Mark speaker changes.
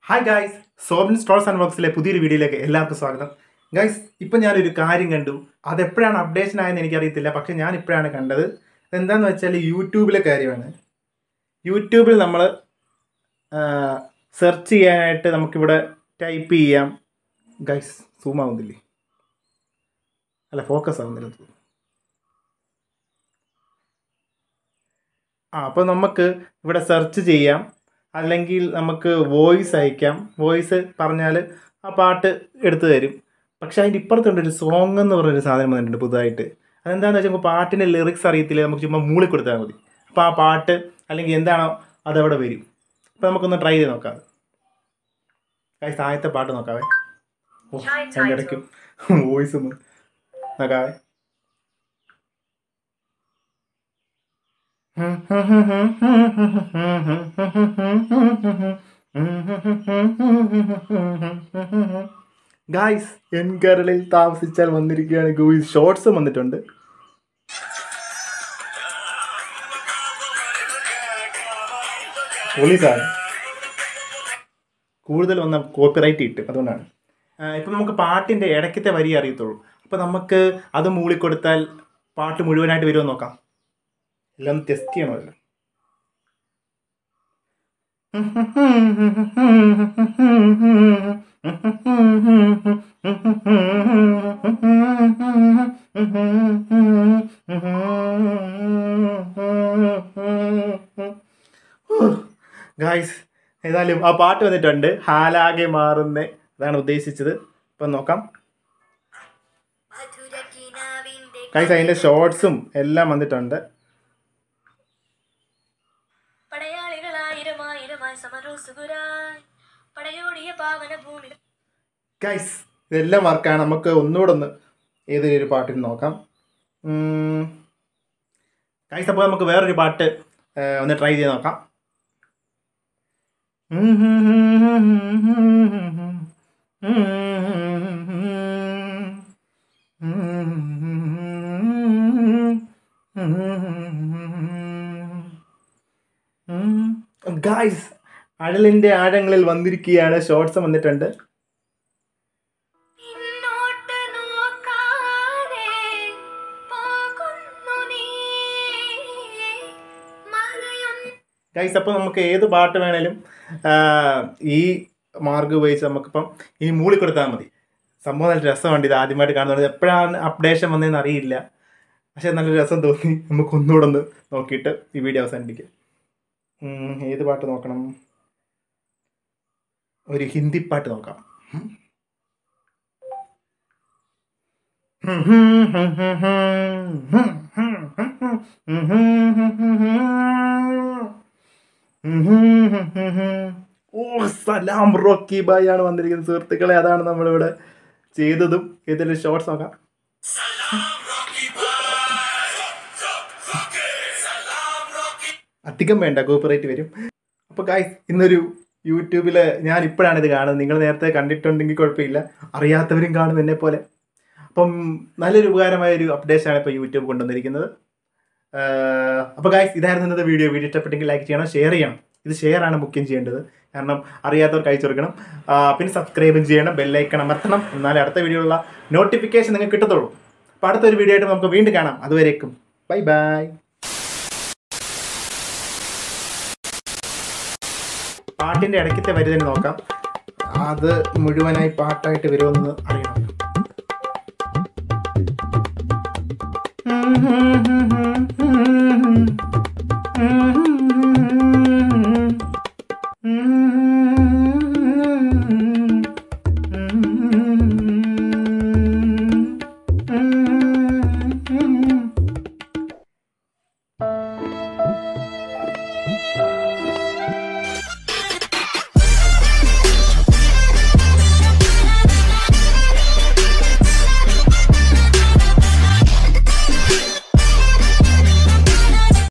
Speaker 1: Hi guys Sobin stalls and വർക്ക്സിലെ പുതിയൊരു വീഡിയോയിലേക്ക് എല്ലാവർക്കും സ്വാഗതം ഗൈസ് ഇപ്പം ഞാനൊരു കാര്യം കണ്ടു അതെപ്പോഴാണ് അപ്ഡേഷൻ ആയെന്ന് എനിക്കറിയത്തില്ല പക്ഷെ ഞാൻ ഇപ്പോഴാണ് കണ്ടത് എന്താന്ന് വെച്ചാൽ യൂട്യൂബിലെ കാര്യമാണ് യൂട്യൂബിൽ നമ്മൾ സെർച്ച് ചെയ്യാനായിട്ട് നമുക്കിവിടെ ടൈപ്പ് ചെയ്യാം ഗൈസ് സൂം ആവുന്നില്ലേ അല്ല ഫോക്കസ് ആവുന്നില്ല തോന്നുന്നു ആ അപ്പോൾ നമുക്ക് ഇവിടെ സെർച്ച് ചെയ്യാം അല്ലെങ്കിൽ നമുക്ക് വോയിസ് അയക്കാം വോയിസ് പറഞ്ഞാൽ ആ പാട്ട് എടുത്തു തരും പക്ഷേ അതിൻ്റെ ഇപ്പുറത്തുണ്ട് ഒരു സോങ് എന്ന് പറഞ്ഞൊരു സാധനം വന്നിട്ടുണ്ട് പുതുതായിട്ട് അതെന്താണെന്ന് വെച്ചാൽ നമുക്ക് പാട്ടിൻ്റെ ലിറിക്സ് അറിയത്തില്ല നമുക്ക് ചുമ്മാ മൂളി കൊടുത്താൽ മതി അപ്പോൾ ആ പാട്ട് അല്ലെങ്കിൽ എന്താണോ അതവിടെ വരും അപ്പോൾ നമുക്കൊന്ന് ട്രൈ ചെയ്ത് നോക്കാം കായ് താഴത്തെ പാട്ട് നോക്കാവേ ഓ അതിൻ്റെ ഇടയ്ക്ക് വോയിസ് ഒന്ന് നോക്കാവേ ഗായ്സ് എൻകരളിൽ താമസിച്ചാൽ വന്നിരിക്കുകയാണ് ഗൂയിസ് ഷോർട്സും വന്നിട്ടുണ്ട് പോലീസാണ് കൂടുതൽ വന്ന കോപ്പിറൈറ്റ് കിട്ടും അതുകൊണ്ടാണ് ഇപ്പം നമുക്ക് പാട്ടിൻ്റെ ഇടയ്ക്കത്തെ വരി അറിയത്തുള്ളൂ അപ്പോൾ നമുക്ക് അത് മൂളിക്കൊടുത്താൽ പാട്ട് മുഴുവനായിട്ട് വരുമോ നോക്കാം എല്ലാം ഒന്ന് ടെസ്റ്റ് ചെയ്യണമല്ലോ ഗായ്സ് ഏതായാലും ആ പാട്ട് വന്നിട്ടുണ്ട് ഹാലാകെ മാറുന്ന അതാണ് ഉദ്ദേശിച്ചത് ഇപ്പം നോക്കാം ഗായ്സ് അതിൻ്റെ ഷോർട്സും എല്ലാം വന്നിട്ടുണ്ട്
Speaker 2: പടയാളികളായിരമായിരമായി സമരോസുകുരായി പടയോടിയ പാവന ഭൂമി
Speaker 1: ഗൈസ് ഇതെല്ലാം വർക്കാണ് നമുക്ക് ഒന്നുകൂടെ ഒന്ന് ഏതൊരു ഒരു പാട്ടിൽ നോക്കാം ഗൈസ് അപ്പോൾ നമുക്ക് വേറൊരു പാട്ട് ആ, ഒന്ന് ട്രൈ ചെയ്ത് നോക്കാം ഗായ്സ് അഴലിൻ്റെ ആഴങ്ങളിൽ വന്നിരിക്കുകയാണ് ഷോർട്സ് വന്നിട്ടുണ്ട്
Speaker 2: പിന്നോട്ട് നോക്കാതെ പോകുന്നു നീ മറയൊന്നും
Speaker 1: ഗൈസ് അപ്പോൾ നമുക്ക് ഏത് പാട്ട് വേണേലും ആ, ഈ മാർഗ് ഉപയോഗിച്ച് നമുക്കിപ്പം ഇനി മൂളി കൊടുത്താൽ മതി സംഭവം നല്ല രസമുണ്ട് ഇത് ആദ്യമായിട്ട് കാണുന്നത് എപ്പോഴാണ് അപ്ഡേഷൻ വന്നതെന്ന് അറിയില്ല പക്ഷേ നല്ല രസം തോന്നി നമുക്ക് ഒന്നുകൂടെ ഒന്ന് നോക്കിയിട്ട് ഈ വീഡിയോ അവസാനിപ്പിക്കാം ഉം, ഏത് പാട്ട് നോക്കണം ഒരു ഹിന്ദി പാട്ട് നോക്കാം ഓ സലാം റോക്കി ബായ് ആണ് വന്നിരിക്കുന്നത് സുഹൃത്തുക്കളെ അതാണ് നമ്മളിവിടെ ചെയ്തതും ഇതിൽ ഷോർട്സ് നോക്കാം അധികം വേണ്ട കോപ്പറേറ്റ് വരും അപ്പോൾ ഗായ്സ് ഇന്നൊരു യൂട്യൂബിൽ ഞാൻ ഇപ്പോഴാണ് ഇത് കാണുന്നത് നിങ്ങൾ നേരത്തെ കണ്ടിട്ടുണ്ടെങ്കിൽ കുഴപ്പമില്ല അറിയാത്തവരും കാണും എന്നെ പോലെ അപ്പം നല്ലൊരു ഉപകാരമായ ഒരു അപ്ഡേഷനാണ് ഇപ്പോൾ യൂട്യൂബ് കൊണ്ടുവന്നിരിക്കുന്നത് അപ്പോൾ ഗായ്സ് ഇതായിരുന്നു ഇന്നത്തെ വീഡിയോ വീഡിയോ ഇഷ്ടപ്പെട്ടെങ്കിൽ ലൈക്ക് ചെയ്യണം ഷെയർ ചെയ്യണം ഇത് ഷെയർ ആണ് ബുക്കിംഗ് ചെയ്യേണ്ടത് കാരണം അറിയാത്തവർക്ക് അയച്ചു കൊടുക്കണം ആ, പിന്നെ സബ്സ്ക്രൈബും ചെയ്യണം ബെല്ലൈക്കൺ അമർത്തണം എന്നാലേ അടുത്ത വീഡിയോയിലുള്ള നോട്ടിഫിക്കേഷൻ നിങ്ങൾക്ക് കിട്ടത്തുള്ളൂ അപ്പോൾ അടുത്തൊരു വീഡിയോ ആയിട്ട് നമുക്ക് വീണ്ടും കാണാം അതുവരേക്കും ബൈ ബൈ പാട്ടിൻ്റെ ഇടയ്ക്കത്തെ വരി തന്നെ നോക്കാം അത് മുഴുവനായി പാട്ടായിട്ട് വരുമെന്ന് അറിയണം Mm-hmm.